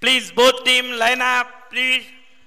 Please, both team line up, please.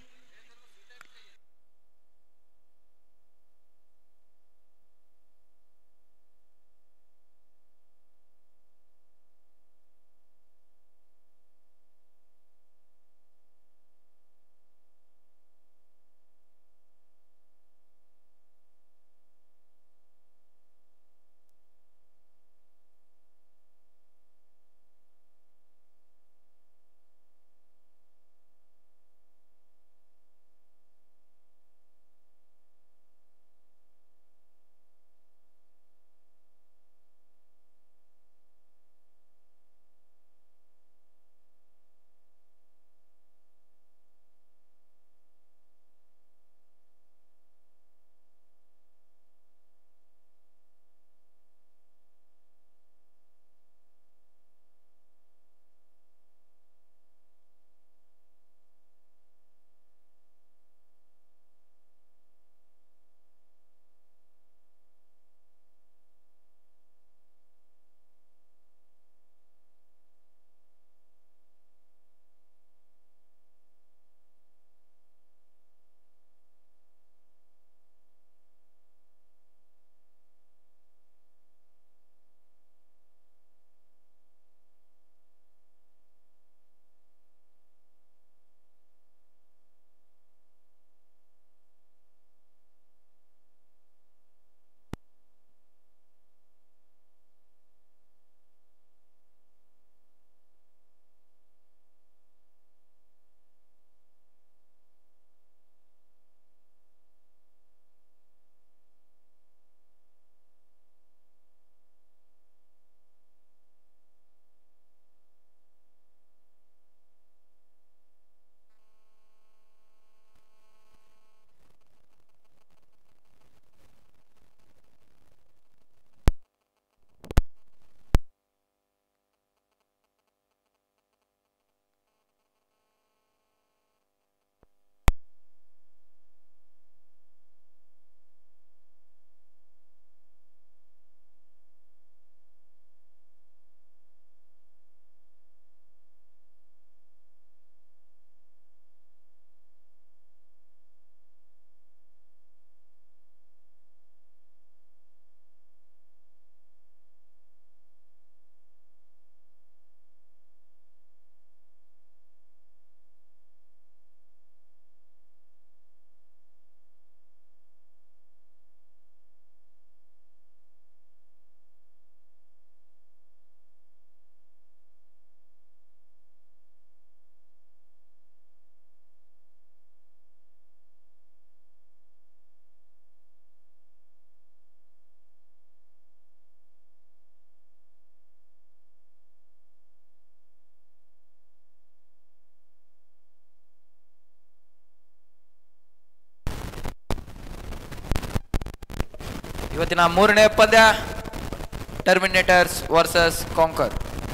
ಇವತ್ತಿನ ಮೂರನೇ ಪಂದ್ಯ ಟರ್ಮಿನೇಟರ್ಸ್ ವರ್ಸಸ್ ಕಾಂಕರ್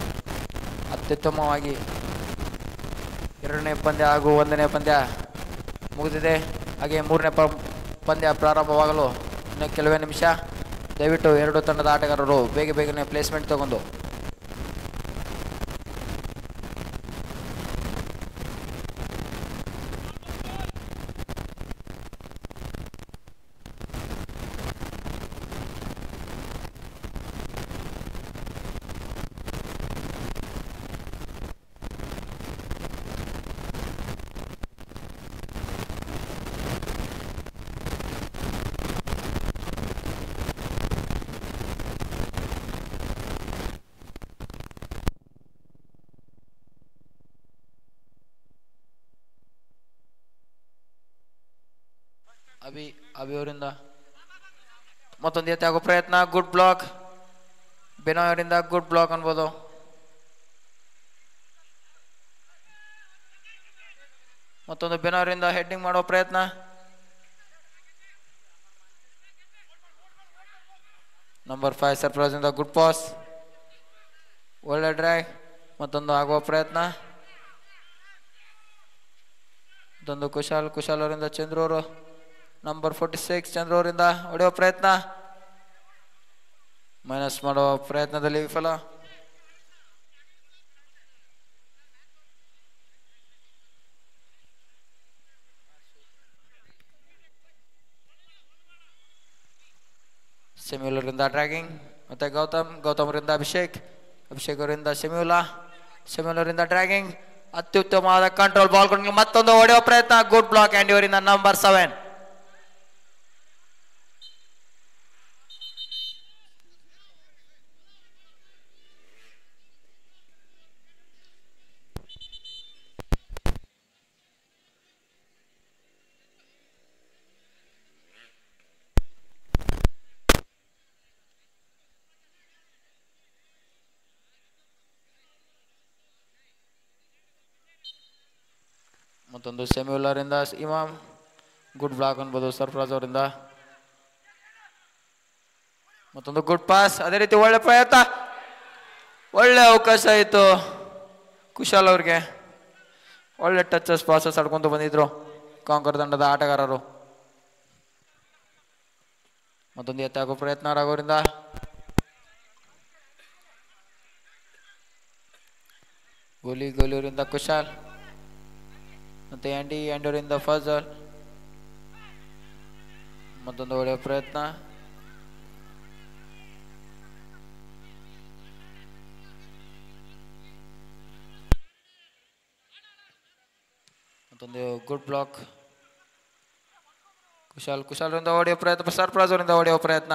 ಅತ್ಯುತ್ತಮವಾಗಿ ಎರಡನೇ ಪಂದ್ಯ ಹಾಗೂ ಒಂದನೇ ಪಂದ್ಯ ಮುಗಿದಿದೆ ಹಾಗೆ ಮೂರನೇ ಪ ಪಂದ್ಯ ಪ್ರಾರಂಭವಾಗಲು ಇನ್ನು ಕೆಲವೇ ನಿಮಿಷ ದಯವಿಟ್ಟು ಎರಡು ತಂಡದ ಆಟಗಾರರು ಬೇಗ ಬೇಗನೆ ಪ್ಲೇಸ್ಮೆಂಟ್ ತಗೊಂಡು ಅಭಿ ಅಭಿ ಅವರಿಂದ ಮತ್ತೊಂದು ಎತ್ತಿ ಆಗೋ ಪ್ರಯತ್ನ ಗುಡ್ ಬ್ಲಾಕ್ ಬೆನೋಯ್ ಅವರಿಂದ ಗುಡ್ ಬ್ಲಾಕ್ ಅನ್ಬೋದು ಮತ್ತೊಂದು ಬೆನೋಯ್ ಅವರಿಂದ ಹೆಡ್ಡಿಂಗ್ ಮಾಡೋ ಪ್ರಯತ್ನ ನಂಬರ್ ಫೈವ್ ಸರ್ಪ್ರೈಸ್ ಇಂದ ಗುಡ್ ಪಾಸ್ ಒಳ್ಳೆ ಡ್ರೈವ್ ಮತ್ತೊಂದು ಆಗುವ ಪ್ರಯತ್ನ ಮತ್ತೊಂದು ಕುಶಾಲ್ ಕುಶಾಲ್ ಅವರಿಂದ ಚಂದ್ರು ಅವರು ನಂಬರ್ ಫೋರ್ಟಿ ಸಿಕ್ಸ್ ಚಂದ್ರ ಅವರಿಂದ ಹೊಡೆಯುವ ಪ್ರಯತ್ನ ಮೈನಸ್ ಮಾಡುವ ಪ್ರಯತ್ನದಲ್ಲಿ ವಿಫಲ ಸೆಮ್ಯುಲರಿಂದ ಡ್ರ್ಯಾಗಿಂಗ್ ಮತ್ತು ಗೌತಮ್ ಗೌತಮರಿಂದ ಅಭಿಷೇಕ್ ಅಭಿಷೇಕ್ ಅವರಿಂದ ಸೆಮ್ಯುಲಾ ಸೆಮ್ಯುಲರಿಂದ ಡ್ರ್ಯಾಗಿಂಗ್ ಅತ್ಯುತ್ತಮವಾದ ಕಂಟ್ರೋಲ್ ಬಾಲ್ ಕೊಂಡು ಮತ್ತೊಂದು ಹೊಡೆಯುವ ಪ್ರಯತ್ನ ಗುಡ್ ಬ್ಲಾಕ್ ಆ್ಯಂಡ್ ಇವರಿಂದ ನಂಬರ್ ಸೆವೆನ್ ಮತ್ತೊಂದು ಸೆಮ್ಯುಲರಿಂದ ಇಮಾಮ್ ಗುಡ್ ಬ್ಲಾಕ್ ಅನ್ಬೋದು ಸರ್ಫರಾಜ್ ಅವರಿಂದ ಮತ್ತೊಂದು ಗುಡ್ ಪಾಸ್ ಅದೇ ರೀತಿ ಒಳ್ಳೆ ಪ್ರಯತ್ನ ಒಳ್ಳೆ ಅವಕಾಶ ಆಯಿತು ಕುಶಾಲ್ ಅವ್ರಿಗೆ ಒಳ್ಳೆ ಟಚಸ್ ಪಾಸಸ್ ಆಡ್ಕೊಂತ ಬಂದಿದ್ರು ಕಾಂಕರ್ ತಂಡದ ಆಟಗಾರರು ಮತ್ತೊಂದು ಎತ್ತಾಗೋ ಪ್ರಯತ್ನ ರಾಘವರಿಂದ ಗೋಲಿ ಗೋಲಿಯವರಿಂದ ಕುಶಾಲ್ ಮತ್ತೆ ಆ್ಯಂಡಿ ಆ್ಯಂಡೋರಿಂದ ಫಜಲ್ ಮತ್ತೊಂದು ಒಳ್ಳೆಯ ಪ್ರಯತ್ನ ಮತ್ತೊಂದು ಗುಡ್ ಬ್ಲಾಕ್ ಕುಶಾಲ್ ಕುಶಾಲ್ರಿಂದ ಹೊಡೆಯೋ ಪ್ರಯತ್ನ ಸರ್ಪ್ರಾಜ್ ಅವರಿಂದ ಹೊಡೆಯೋ ಪ್ರಯತ್ನ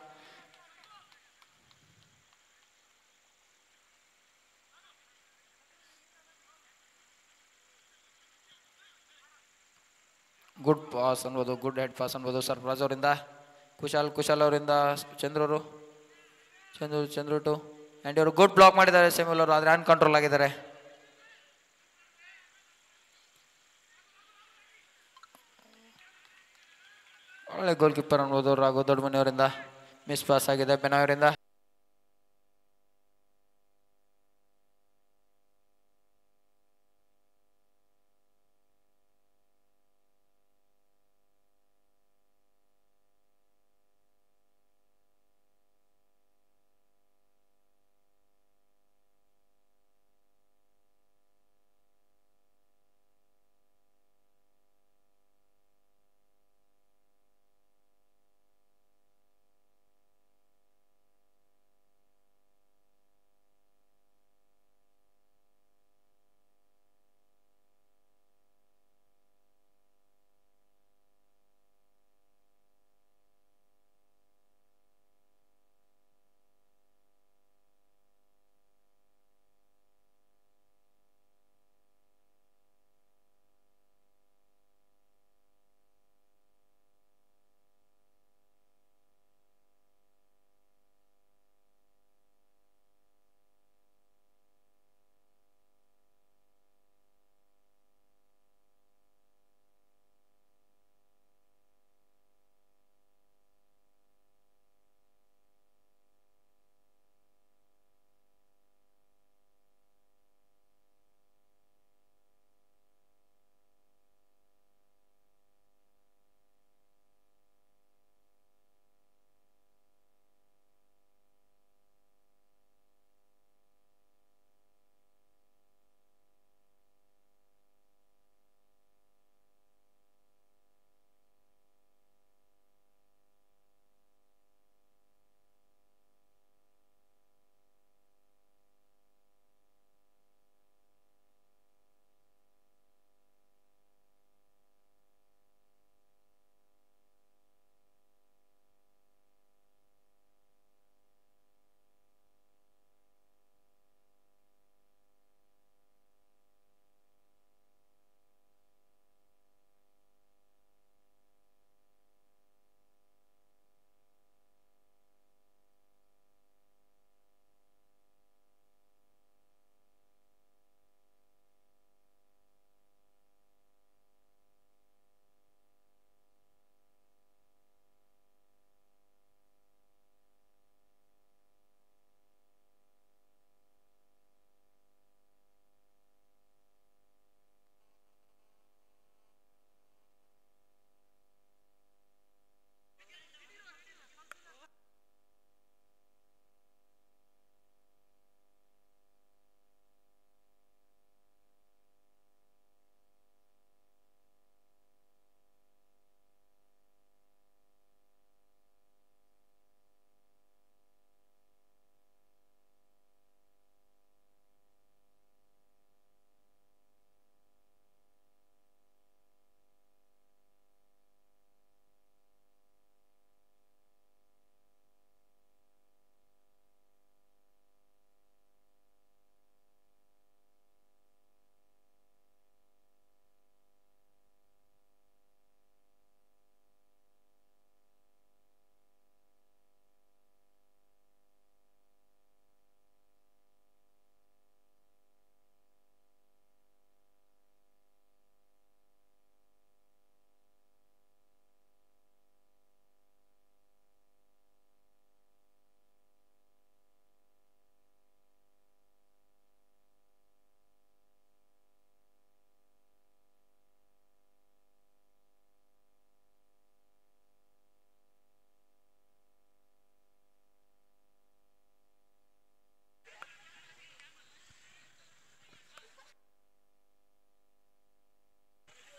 ಗುಡ್ ಪಾಸ್ ಅನ್ಬೋದು ಗುಡ್ ಹೆಡ್ ಪಾಸ್ ಅನ್ಬೋದು ಸರ್ಫರಾಜ್ ಅವರಿಂದ ಕುಶಾಲ್ ಕುಶಾಲ್ ಅವರಿಂದ ಚಂದ್ರರು ಚಂದ್ರು ಚಂದ್ರು ಟು ಆ್ಯಂಡ್ ಇವರು ಗುಡ್ ಬ್ಲಾಕ್ ಮಾಡಿದ್ದಾರೆ ಸೆಮಿಲ್ ಅವರು ಆದರೆ ಅನ್ಕಂಟ್ರೋಲ್ ಆಗಿದ್ದಾರೆ ಒಳ್ಳೆ ಗೋಲ್ ಕೀಪರ್ ಅನ್ಬೋದು ರಾಘು ದೊಡ್ಡಮನೆಯವರಿಂದ ಮಿಸ್ ಪಾಸ್ ಆಗಿದೆ ಬೆನಾಯವರಿಂದ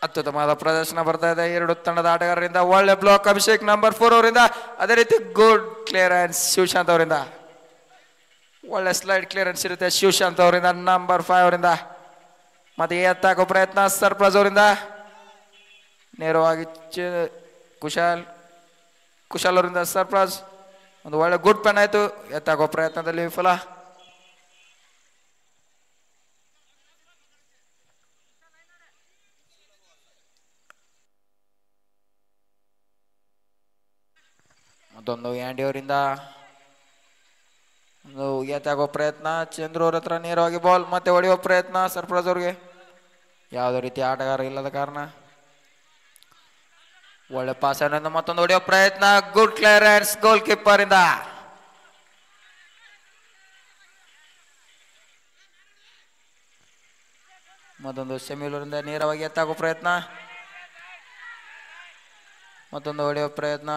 ಅತ್ಯುತ್ತಮವಾದ ಪ್ರದರ್ಶನ ಬರ್ತಾ ಇದೆ ಎರಡು ತಂಡದ ಆಟಗಾರರಿಂದ ಒಳ್ಳೆ ಬ್ಲಾಕ್ ಅಭಿಷೇಕ್ ನಂಬರ್ ಫೋರ್ ಅವರಿಂದ ಅದೇ ರೀತಿ ಗುಡ್ ಕ್ಲಿಯರೆನ್ಸ್ ಶಿವಶಾಂತ್ ಅವರಿಂದ ಒಳ್ಳೆ ಸ್ಲೈಡ್ ಕ್ಲಿಯರೆನ್ಸ್ ಇರುತ್ತೆ ಶಿವಶಾಂತ್ ಅವರಿಂದ ನಂಬರ್ ಫೈವ್ ಅವರಿಂದ ಮತ್ತೆ ಎತ್ತಾಕೋ ಪ್ರಯತ್ನ ಸರ್ಪ್ರೈಸ್ ಅವರಿಂದ ನೇರವಾಗಿ ಚ- ಕುಶಾಲ್ ಕುಶಾಲ್ ಅವರಿಂದ ಸರ್ಪ್ರೈಸ್ ಒಂದು ಒಳ್ಳೆ ಗುಡ್ ಪೆನ್ ಆಯ್ತು ಎತ್ತಾಕೋ ಪ್ರಯತ್ನದಲ್ಲಿ ವಿಫಲ ಮತ್ತೊಂದು ಆ್ಯಂಡಿ ಅವರಿಂದ ಒಂದು ಎತ್ತಾಗೋ ಪ್ರಯತ್ನ ಚಂದ್ರು ಅವ್ರ ಹತ್ರ ನೇರವಾಗಿ ಬಾಲ್ ಮತ್ತೆ ಹೊಡೆಯೋ ಪ್ರಯತ್ನ ಸರ್ಪ್ರೈಸ್ ಅವ್ರಿಗೆ ಯಾವುದೇ ರೀತಿ ಆಟಗಾರ ಇಲ್ಲದ ಕಾರಣ ಒಳ್ಳೆ ಪಾಸ್ ಅನ್ನೋದು ಮತ್ತೊಂದು ಹೊಡೆಯೋ ಪ್ರಯತ್ನ ಗುಡ್ ಕ್ಲಿಯರೆನ್ಸ್ ಗೋಲ್ ಕೀಪರ್ ಇಂದ ಮತ್ತೊಂದು ಸೆಮಿಲೂರಿಂದ ನೇರವಾಗಿ ಎತ್ತಾಗೋ ಪ್ರಯತ್ನ ಮತ್ತೊಂದು ಹೊಡೆಯೋ ಪ್ರಯತ್ನ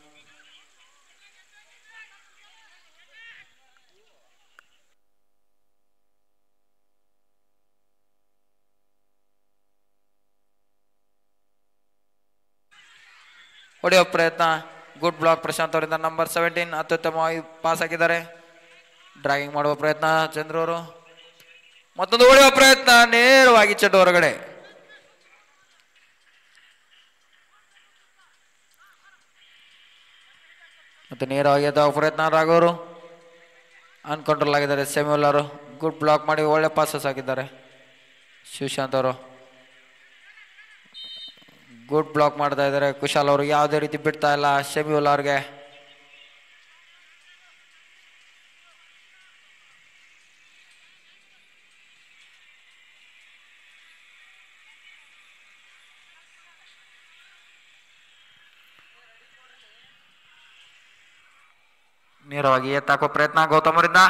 ಹೊಡೆಯೋ ಪ್ರಯತ್ನ ಗುಡ್ ಬ್ಲಾಕ್ ಪ್ರಶಾಂತ್ ಅವರಿಂದ ನಂಬರ್ ಸೆವೆಂಟೀನ್ ಅತ್ಯುತ್ತಮವಾಗಿ ಪಾಸ್ ಹಾಕಿದ್ದಾರೆ ಡ್ರಾಗಿಂಗ್ ಮಾಡುವ ಪ್ರಯತ್ನ ಚಂದ್ರು ಅವರು ಮತ್ತೊಂದು ಹೊಡೆಯುವ ಪ್ರಯತ್ನ ನೇರವಾಗಿ ಚೆಂಡು ಹೊರಗಡೆ ಮತ್ತೆ ನೇರವಾಗಿ ಎದ್ದಾಗ ಪ್ರಯತ್ನ ರಾಘವರು ಅನ್ಕಂಟ್ರೋಲ್ ಆಗಿದ್ದಾರೆ ಸೆಮ್ಯುಲ್ ಅವರು ಗುಡ್ ಬ್ಲಾಕ್ ಮಾಡಿ ಒಳ್ಳೆ ಪಾಸಸ್ ಹಾಕಿದ್ದಾರೆ ಶಿವಶಾಂತ್ ಅವರು ಗುಡ್ ಬ್ಲಾಕ್ ಮಾಡ್ತಾ ಇದ್ದಾರೆ ಕುಶಾಲ್ ಅವರು ಯಾವುದೇ ರೀತಿ ಬಿಡ್ತಾ ಇಲ್ಲ ಶಮಿಯುಲ್ ಅವ್ರಿಗೆ ನೇರವಾಗಿ ಎತ್ತಾಕೋ ಪ್ರಯತ್ನ ಗೌತಮ್ ಅವರಿಂದ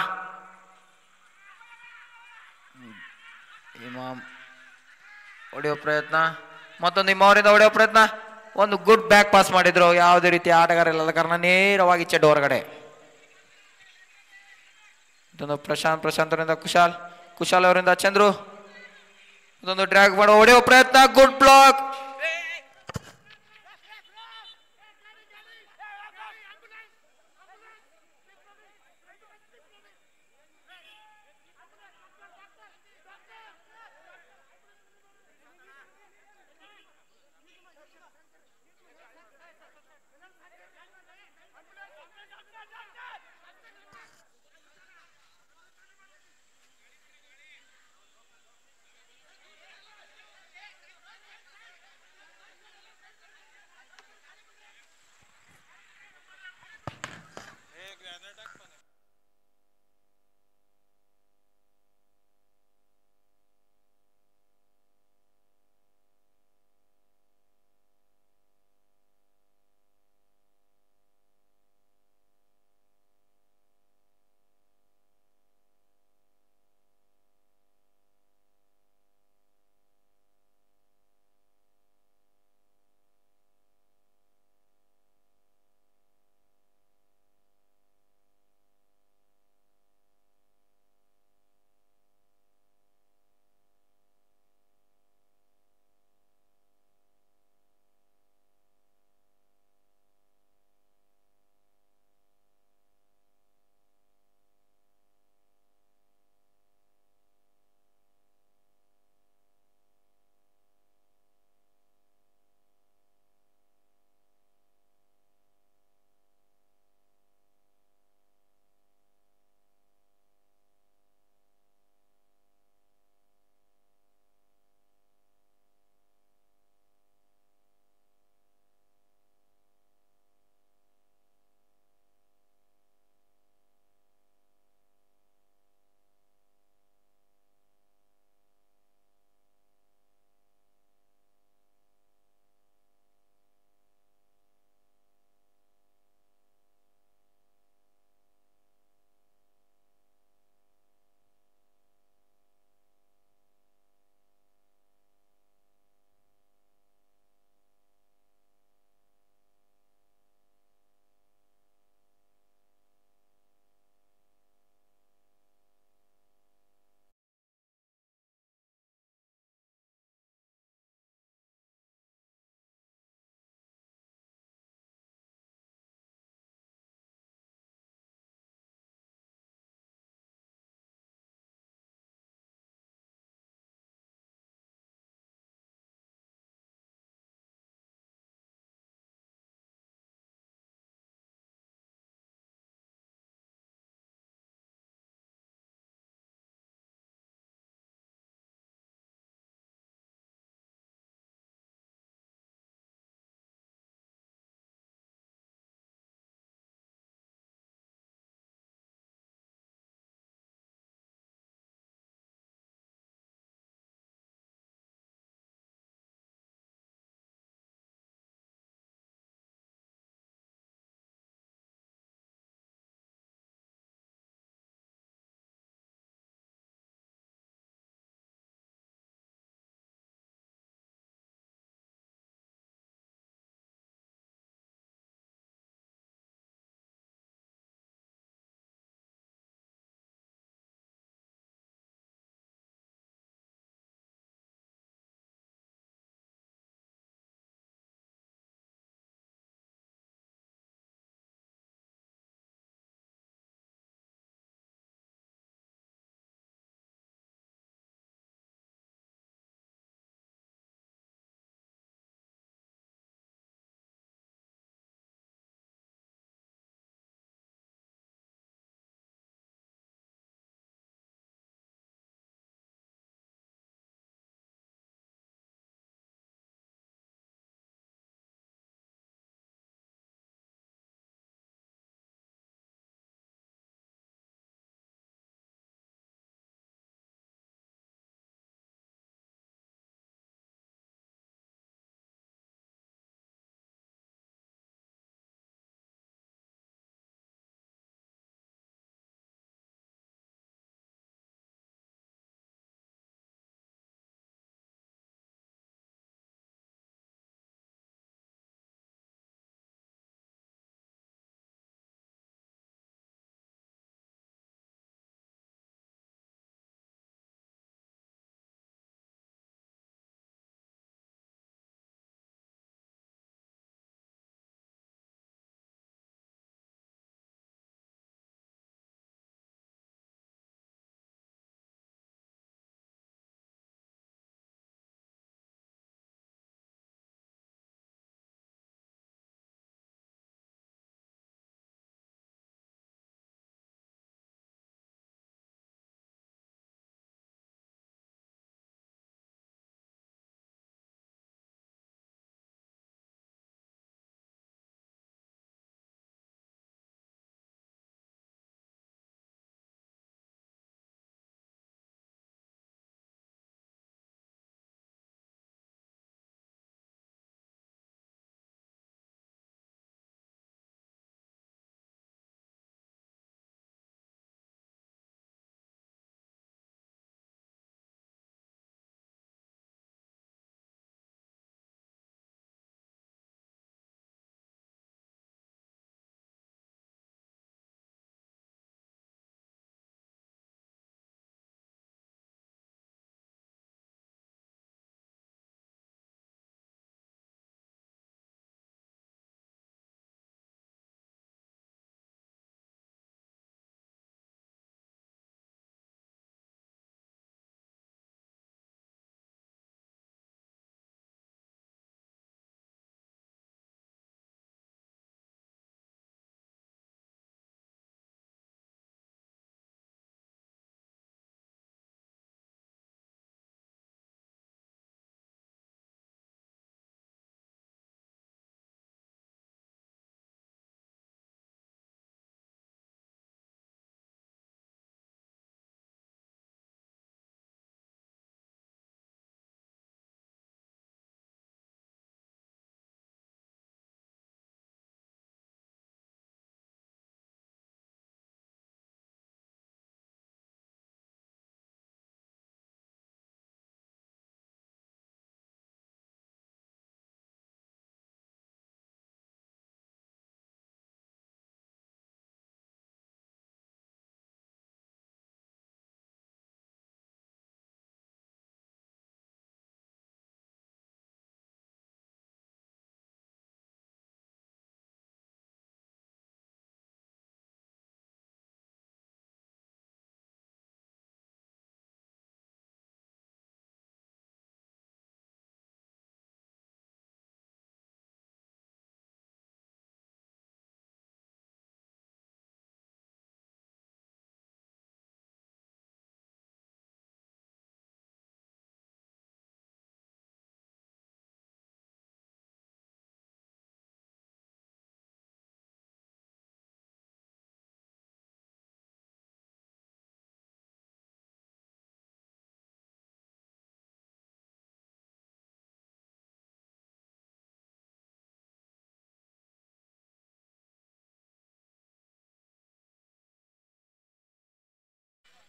ಇಮಾಮ್ ಹೊಡೆಯೋ ಪ್ರಯತ್ನ ಮತ್ತೊಂದು ಇಮಾವರಿಂದ ಹೊಡೆಯೋ ಪ್ರಯತ್ನ ಒಂದು ಗುಡ್ ಬ್ಯಾಕ್ ಪಾಸ್ ಮಾಡಿದ್ರು ಯಾವುದೇ ರೀತಿ ಆಟಗಾರ ಇಲ್ಲದ ಕಾರಣ ನೇರವಾಗಿ ಚೆಂಡು ಹೊರಗಡೆ ಇದೊಂದು ಪ್ರಶಾಂತ್ ಪ್ರಶಾಂತ್ ಅವರಿಂದ ಕುಶಾಲ್ ಕುಶಾಲ್ ಅವರಿಂದ ಚಂದ್ರು ಇದೊಂದು ಡ್ರ್ಯಾಗ್ ಮಾಡೋ ಹೊಡೆಯೋ ಪ್ರಯತ್ನ ಗುಡ್ ಬ್ಲಾಕ್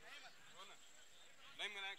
ಲೈನ್ ಮನೆ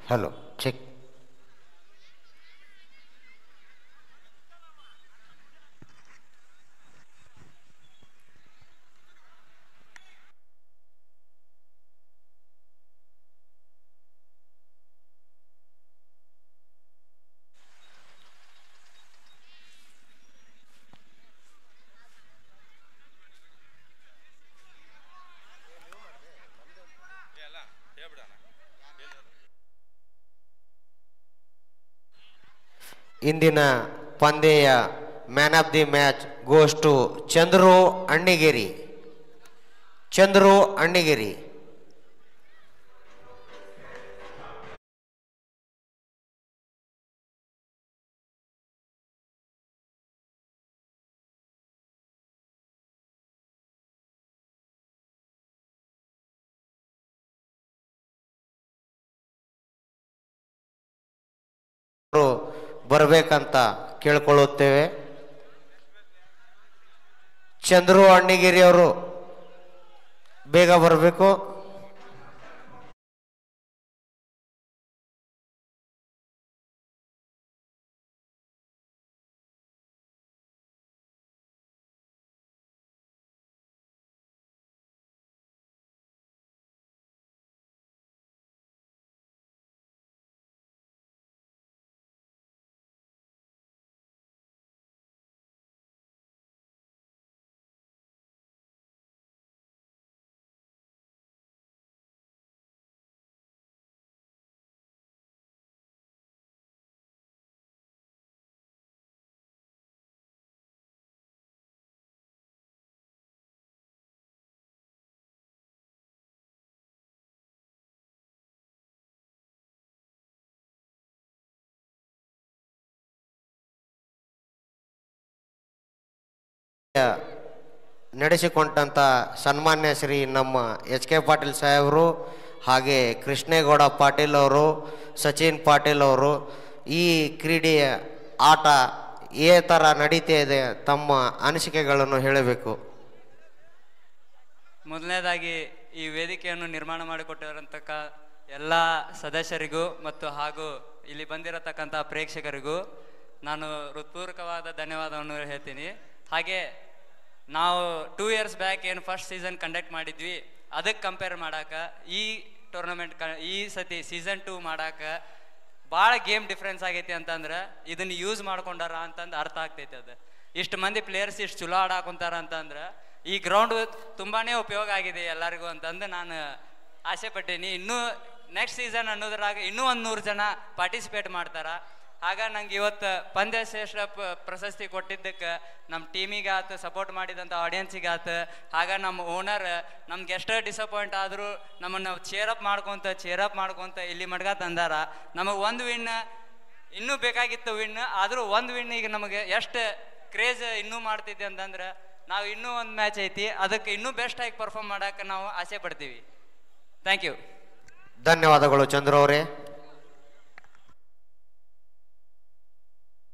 ಹಲೋ ಚೆಕ್ ಇಂದಿನ ಪಂದ್ಯ man of the match goes to Chandru Annigeri Chandru Annigeri ಅವರು ಬರಬೇಕಂತ ಕೇಳ್ಕೊಳ್ಳುತ್ತೇವೆ ಚಂದ್ರು ಅಣ್ಣಿಗಿರಿ ಅವರು ಬೇಗ ಬರಬೇಕು ನಡೆಸಿಕೊಂಡಂಥ ಸನ್ಮಾನ್ಯ ಶ್ರೀ ನಮ್ಮ ಎಚ್ ಕೆ ಪಾಟೀಲ್ ಸಾಹೇಬರು ಹಾಗೆ ಕೃಷ್ಣೇಗೌಡ ಪಾಟೀಲ್ ಅವರು ಸಚಿನ್ ಪಾಟೀಲ್ ಅವರು ಈ ಕ್ರೀಡೆಯ ಆಟ ಏ ಥರ ನಡೀತಾ ಇದೆ ತಮ್ಮ ಅನಿಸಿಕೆಗಳನ್ನು ಹೇಳಬೇಕು ಮೊದಲನೇದಾಗಿ ಈ ವೇದಿಕೆಯನ್ನು ನಿರ್ಮಾಣ ಮಾಡಿಕೊಟ್ಟಿರತಕ್ಕ ಎಲ್ಲ ಸದಸ್ಯರಿಗೂ ಮತ್ತು ಹಾಗೂ ಇಲ್ಲಿ ಬಂದಿರತಕ್ಕಂಥ ಪ್ರೇಕ್ಷಕರಿಗೂ ನಾನು ಹೃತ್ಪೂರ್ವಕವಾದ ಧನ್ಯವಾದವನ್ನು ಹೇಳ್ತೀನಿ ಹಾಗೆ ನಾವು ಟೂ ಇಯರ್ಸ್ ಬ್ಯಾಕ್ ಏನು ಫಸ್ಟ್ ಸೀಸನ್ ಕಂಡಕ್ಟ್ ಮಾಡಿದ್ವಿ ಅದಕ್ಕೆ ಕಂಪೇರ್ ಮಾಡಾಕ ಈ ಟೂರ್ನಮೆಂಟ್ ಕ ಈ ಸತಿ ಸೀಸನ್ ಟೂ ಮಾಡಾಕ ಭಾಳ ಗೇಮ್ ಡಿಫ್ರೆನ್ಸ್ ಆಗೈತಿ ಅಂತಂದ್ರೆ ಇದನ್ನ ಯೂಸ್ ಮಾಡ್ಕೊಂಡಾರ ಅಂತಂದು ಅರ್ಥ ಆಗ್ತೈತಿ ಅದು ಇಷ್ಟು ಮಂದಿ ಪ್ಲೇಯರ್ಸ್ ಇಷ್ಟು ಚಲೋ ಆಡಾಕುಂತಾರ ಅಂತಂದ್ರೆ ಈ ಗ್ರೌಂಡ್ ತುಂಬಾನೇ ಉಪಯೋಗ ಆಗಿದೆ ಎಲ್ಲರಿಗೂ ಅಂತಂದು ನಾನು ಆಸೆ ಪಟ್ಟೀನಿ ಇನ್ನೂ ನೆಕ್ಸ್ಟ್ ಸೀಸನ್ ಅನ್ನೋದ್ರಾಗ ಇನ್ನೂ ಒಂದು ನೂರು ಜನ ಪಾರ್ಟಿಸಿಪೇಟ್ ಮಾಡ್ತಾರ ಆಗ ನಂಗೆ ಇವತ್ತು ಪಂದ್ಯ ಶ್ರೇಷ್ಠ ಪ- ಪ್ರಶಸ್ತಿ ಕೊಟ್ಟಿದ್ದಕ್ಕೆ ನಮ್ಮ ಟೀಮಿಗೆ ಆತು ಸಪೋರ್ಟ್ ಮಾಡಿದಂಥ ಆಡಿಯನ್ಸಿಗೆ ಆತು ಆಗ ನಮ್ಮ ಓನರ್ ನಮ್ಗೆ ಎಷ್ಟೇ ಡಿಸಪಾಯಿಂಟ್ ಆದರೂ ನಮ್ಮನ್ನು ಚೇರಪ್ ಮಾಡ್ಕೊತ ಚೇರಪ್ ಮಾಡ್ಕೊತ ಇಲ್ಲಿ ಮಡ್ಗ ತಂದಾರ ನಮಗೆ ಒಂದು ವಿನ್ ಇನ್ನೂ ಬೇಕಾಗಿತ್ತು ವಿನ್ ಆದರೂ ಒಂದು ವಿನ್ ಈಗ ನಮಗೆ ಎಷ್ಟು ಕ್ರೇಜ್ ಇನ್ನೂ ಮಾಡ್ತಿದ್ದೆ ಅಂತಂದ್ರೆ ನಾವು ಇನ್ನೂ ಒಂದು ಮ್ಯಾಚ್ ಐತಿ ಅದಕ್ಕೆ ಇನ್ನೂ ಬೆಸ್ಟ್ ಆಗಿ ಪರ್ಫಾರ್ಮ್ ಮಾಡಕ್ಕೆ ನಾವು ಆಸೆ ಪಡ್ತೀವಿ ಥ್ಯಾಂಕ್ ಯು ಧನ್ಯವಾದಗಳು ಚಂದ್ರು ಅವರೇ